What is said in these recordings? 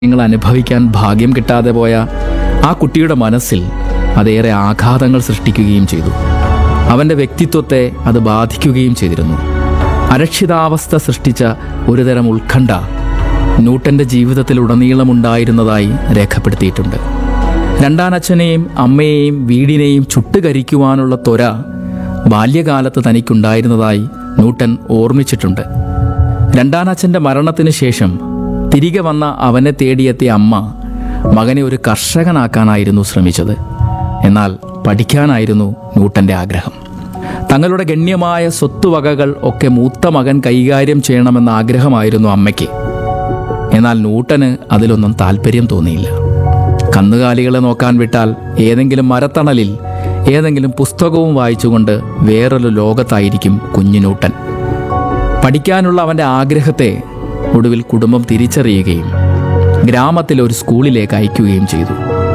നിങ്ങൾ അനുഭവിക്കാൻ ഭാഗ്യം കിട്ടാതെ പോയ ആ കുട്ടിയുടെ മനസ്സിൽ അതേറെ ആഘാതങ്ങൾ സൃഷ്ടിക്കുകയും ചെയ്തു അവൻ്റെ വ്യക്തിത്വത്തെ അത് ബാധിക്കുകയും ചെയ്തിരുന്നു അരക്ഷിതാവസ്ഥ സൃഷ്ടിച്ച ഒരുതരം ഉത്കണ്ഠ ന്യൂട്ടന്റെ ജീവിതത്തിലുടനീളമുണ്ടായിരുന്നതായി രേഖപ്പെടുത്തിയിട്ടുണ്ട് രണ്ടാനച്ഛനെയും അമ്മയെയും വീടിനെയും ചുട്ടുകരിക്കുവാനുള്ള ത്വര ബാല്യകാലത്ത് തനിക്കുണ്ടായിരുന്നതായി ന്യൂട്ടൻ ഓർമ്മിച്ചിട്ടുണ്ട് രണ്ടാനച്ഛൻ്റെ മരണത്തിന് ശേഷം തിരികെ വന്ന അവനെ തേടിയെത്തിയ അമ്മ മകനെ ഒരു കർഷകനാക്കാനായിരുന്നു ശ്രമിച്ചത് എന്നാൽ പഠിക്കാനായിരുന്നു ന്യൂട്ടൻ്റെ ആഗ്രഹം തങ്ങളുടെ ഗണ്യമായ സ്വത്തുവകകൾ ഒക്കെ മൂത്ത മകൻ കൈകാര്യം ചെയ്യണമെന്ന ആഗ്രഹമായിരുന്നു അമ്മയ്ക്ക് എന്നാൽ ന്യൂട്ടന് അതിലൊന്നും താല്പര്യം തോന്നിയില്ല കന്നുകാലികളെ നോക്കാൻ വിട്ടാൽ ഏതെങ്കിലും മരത്തണലിൽ ഏതെങ്കിലും പുസ്തകവും വായിച്ചുകൊണ്ട് വേറൊരു ലോകത്തായിരിക്കും കുഞ്ഞു ന്യൂട്ടൻ പഠിക്കാനുള്ള അവൻ്റെ ആഗ്രഹത്തെ ഒടുവിൽ കുടുംബം തിരിച്ചറിയുകയും ഗ്രാമത്തിലെ ഒരു സ്കൂളിലേക്ക് അയക്കുകയും ചെയ്തു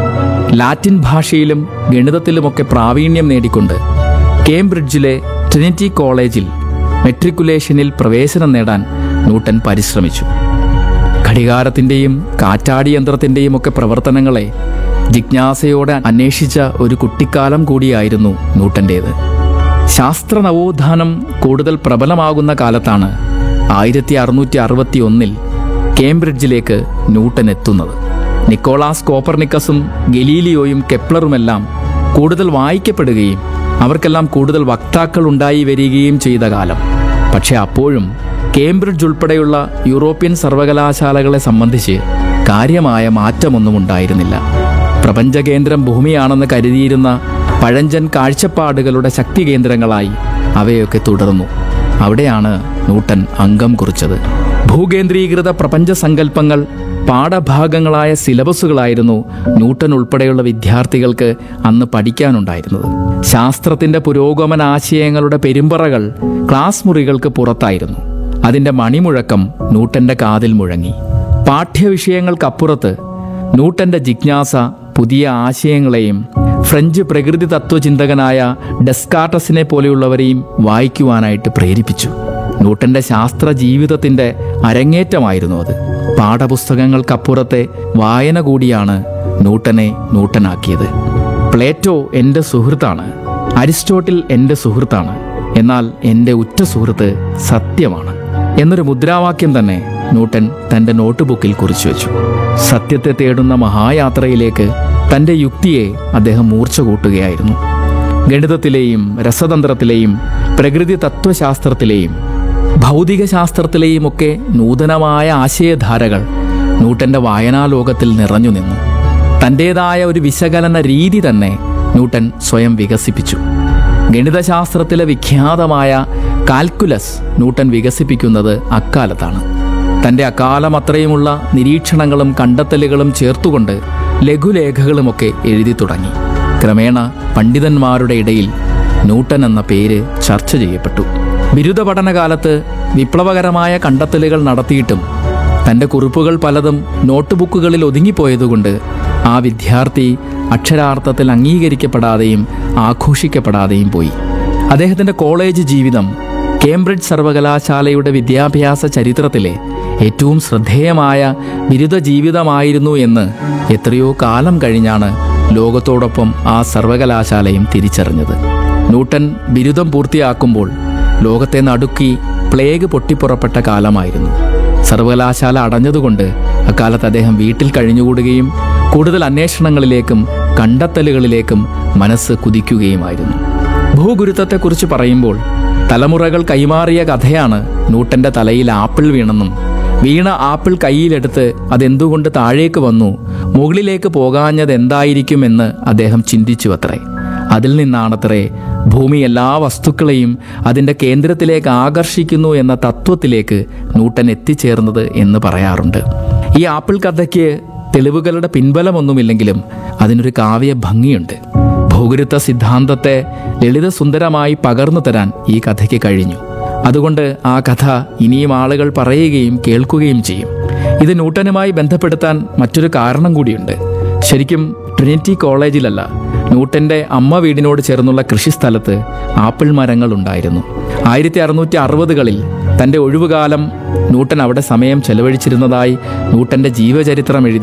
ലാറ്റിൻ ഭാഷയിലും ഗണിതത്തിലുമൊക്കെ പ്രാവീണ്യം നേടിക്കൊണ്ട് കേംബ്രിഡ്ജിലെ ട്രിനിറ്റി കോളേജിൽ മെട്രിക്കുലേഷനിൽ പ്രവേശനം നേടാൻ ന്യൂട്ടൻ പരിശ്രമിച്ചു ഘടികാരത്തിൻ്റെയും കാറ്റാടി യന്ത്രത്തിൻ്റെയും ഒക്കെ പ്രവർത്തനങ്ങളെ ജിജ്ഞാസയോടെ അന്വേഷിച്ച ഒരു കുട്ടിക്കാലം കൂടിയായിരുന്നു ന്യൂട്ടൻ്റേത് ശാസ്ത്ര നവോത്ഥാനം കൂടുതൽ പ്രബലമാകുന്ന കാലത്താണ് ആയിരത്തി അറുന്നൂറ്റി അറുപത്തി ഒന്നിൽ കേംബ്രിഡ്ജിലേക്ക് ന്യൂട്ടൻ എത്തുന്നത് നിക്കോളാസ് കോപ്പർനിക്കസും ഗലീലിയോയും കെപ്ലറുമെല്ലാം കൂടുതൽ വായിക്കപ്പെടുകയും അവർക്കെല്ലാം കൂടുതൽ വക്താക്കൾ ഉണ്ടായി വരികയും ചെയ്ത കാലം പക്ഷെ അപ്പോഴും കേംബ്രിഡ്ജ് ഉൾപ്പെടെയുള്ള യൂറോപ്യൻ സർവകലാശാലകളെ സംബന്ധിച്ച് കാര്യമായ മാറ്റമൊന്നും ഉണ്ടായിരുന്നില്ല പ്രപഞ്ചകേന്ദ്രം ഭൂമിയാണെന്ന് കരുതിയിരുന്ന പഴഞ്ചൻ കാഴ്ചപ്പാടുകളുടെ ശക്തി കേന്ദ്രങ്ങളായി അവയൊക്കെ തുടർന്നു അവിടെയാണ് ന്യൂട്ടൻ അംഗം കുറിച്ചത് ഭൂകേന്ദ്രീകൃത പ്രപഞ്ച സങ്കല്പങ്ങൾ പാഠഭാഗങ്ങളായ സിലബസുകളായിരുന്നു ന്യൂട്ടൻ ഉൾപ്പെടെയുള്ള വിദ്യാർത്ഥികൾക്ക് അന്ന് പഠിക്കാനുണ്ടായിരുന്നത് ശാസ്ത്രത്തിന്റെ പുരോഗമന ആശയങ്ങളുടെ പെരുമ്പറകൾ ക്ലാസ് മുറികൾക്ക് പുറത്തായിരുന്നു അതിന്റെ മണിമുഴക്കം ന്യൂട്ടന്റെ കാതിൽ മുഴങ്ങി പാഠ്യവിഷയങ്ങൾക്കപ്പുറത്ത് ന്യൂട്ടന്റെ ജിജ്ഞാസ പുതിയ ആശയങ്ങളെയും ഫ്രഞ്ച് പ്രകൃതി തത്വചിന്തകനായ ഡെസ്കാർട്ടസിനെ പോലെയുള്ളവരെയും വായിക്കുവാനായിട്ട് പ്രേരിപ്പിച്ചു ന്യൂട്ടന്റെ ശാസ്ത്ര ജീവിതത്തിന്റെ അരങ്ങേറ്റമായിരുന്നു അത് പാഠപുസ്തകങ്ങൾക്കപ്പുറത്തെ വായന കൂടിയാണ് ന്യൂട്ടനെ ന്യൂട്ടനാക്കിയത് പ്ലേറ്റോ എൻ്റെ സുഹൃത്താണ് അരിസ്റ്റോട്ടിൽ എൻ്റെ സുഹൃത്താണ് എന്നാൽ എൻ്റെ ഉറ്റ സുഹൃത്ത് സത്യമാണ് എന്നൊരു മുദ്രാവാക്യം തന്നെ ന്യൂട്ടൻ തൻ്റെ നോട്ട്ബുക്കിൽ കുറിച്ചു വെച്ചു സത്യത്തെ തേടുന്ന മഹായാത്രയിലേക്ക് തൻ്റെ യുക്തിയെ അദ്ദേഹം മൂർച്ച കൂട്ടുകയായിരുന്നു ഗണിതത്തിലെയും രസതന്ത്രത്തിലെയും പ്രകൃതി തത്വശാസ്ത്രത്തിലെയും ഭൗതികശാസ്ത്രത്തിലെയും ഒക്കെ നൂതനമായ ആശയധാരകൾ ന്യൂട്ടന്റെ വായനാലോകത്തിൽ നിറഞ്ഞു നിന്നു തൻ്റേതായ ഒരു വിശകലന രീതി തന്നെ ന്യൂട്ടൻ സ്വയം വികസിപ്പിച്ചു ഗണിതശാസ്ത്രത്തിലെ വിഖ്യാതമായ കാൽക്കുലസ് ന്യൂട്ടൻ വികസിപ്പിക്കുന്നത് അക്കാലത്താണ് തൻ്റെ അക്കാലം അത്രയുമുള്ള നിരീക്ഷണങ്ങളും കണ്ടെത്തലുകളും ചേർത്തുകൊണ്ട് ലഘുലേഖകളുമൊക്കെ എഴുതി തുടങ്ങി ക്രമേണ പണ്ഡിതന്മാരുടെ ഇടയിൽ ന്യൂട്ടൻ എന്ന പേര് ചർച്ച ചെയ്യപ്പെട്ടു ബിരുദ പഠനകാലത്ത് വിപ്ലവകരമായ കണ്ടെത്തലുകൾ നടത്തിയിട്ടും തൻ്റെ കുറിപ്പുകൾ പലതും നോട്ട്ബുക്കുകളിൽ ഒതുങ്ങിപ്പോയതുകൊണ്ട് ആ വിദ്യാർത്ഥി അക്ഷരാർത്ഥത്തിൽ അംഗീകരിക്കപ്പെടാതെയും ആഘോഷിക്കപ്പെടാതെയും പോയി അദ്ദേഹത്തിൻ്റെ കോളേജ് ജീവിതം കേംബ്രിഡ്ജ് സർവകലാശാലയുടെ വിദ്യാഭ്യാസ ചരിത്രത്തിലെ ഏറ്റവും ശ്രദ്ധേയമായ ബിരുദ ജീവിതമായിരുന്നു എന്ന് എത്രയോ കാലം കഴിഞ്ഞാണ് ലോകത്തോടൊപ്പം ആ സർവകലാശാലയും തിരിച്ചറിഞ്ഞത് ന്യൂട്ടൻ ബിരുദം പൂർത്തിയാക്കുമ്പോൾ ലോകത്തെ നടുക്കി പ്ലേഗ് പൊട്ടിപ്പുറപ്പെട്ട കാലമായിരുന്നു സർവകലാശാല അടഞ്ഞതുകൊണ്ട് അക്കാലത്ത് അദ്ദേഹം വീട്ടിൽ കഴിഞ്ഞുകൂടുകയും കൂടുതൽ അന്വേഷണങ്ങളിലേക്കും കണ്ടെത്തലുകളിലേക്കും മനസ്സ് കുതിക്കുകയുമായിരുന്നു ഭൂഗുരുത്വത്തെക്കുറിച്ച് പറയുമ്പോൾ തലമുറകൾ കൈമാറിയ കഥയാണ് ന്യൂട്ടന്റെ തലയിൽ ആപ്പിൾ വീണെന്നും വീണ ആപ്പിൾ കയ്യിലെടുത്ത് അതെന്തുകൊണ്ട് താഴേക്ക് വന്നു മുകളിലേക്ക് പോകാഞ്ഞത് എന്തായിരിക്കുമെന്ന് അദ്ദേഹം ചിന്തിച്ചു അത്രേ അതിൽ നിന്നാണത്രേ ഭൂമി എല്ലാ വസ്തുക്കളെയും അതിൻ്റെ കേന്ദ്രത്തിലേക്ക് ആകർഷിക്കുന്നു എന്ന തത്വത്തിലേക്ക് ന്യൂട്ടൻ എത്തിച്ചേർന്നത് എന്ന് പറയാറുണ്ട് ഈ ആപ്പിൾ കഥയ്ക്ക് തെളിവുകളുടെ പിൻബലമൊന്നുമില്ലെങ്കിലും അതിനൊരു കാവ്യ ഭംഗിയുണ്ട് ഭൂഗുരുത്വ സിദ്ധാന്തത്തെ ലളിതസുന്ദരമായി പകർന്നു തരാൻ ഈ കഥയ്ക്ക് കഴിഞ്ഞു അതുകൊണ്ട് ആ കഥ ഇനിയും ആളുകൾ പറയുകയും കേൾക്കുകയും ചെയ്യും ഇത് ന്യൂട്ടനുമായി ബന്ധപ്പെടുത്താൻ മറ്റൊരു കാരണം കൂടിയുണ്ട് ശരിക്കും ട്രിനിറ്റി കോളേജിലല്ല ന്യൂട്ടന്റെ അമ്മ വീടിനോട് ചേർന്നുള്ള കൃഷിസ്ഥലത്ത് ആപ്പിൾ മരങ്ങൾ ഉണ്ടായിരുന്നു ആയിരത്തി അറുന്നൂറ്റി അറുപതുകളിൽ തൻ്റെ ഒഴിവുകാലം ന്യൂട്ടൻ അവിടെ സമയം ചെലവഴിച്ചിരുന്നതായി ന്യൂട്ടന്റെ ജീവചരിത്രം എഴുതി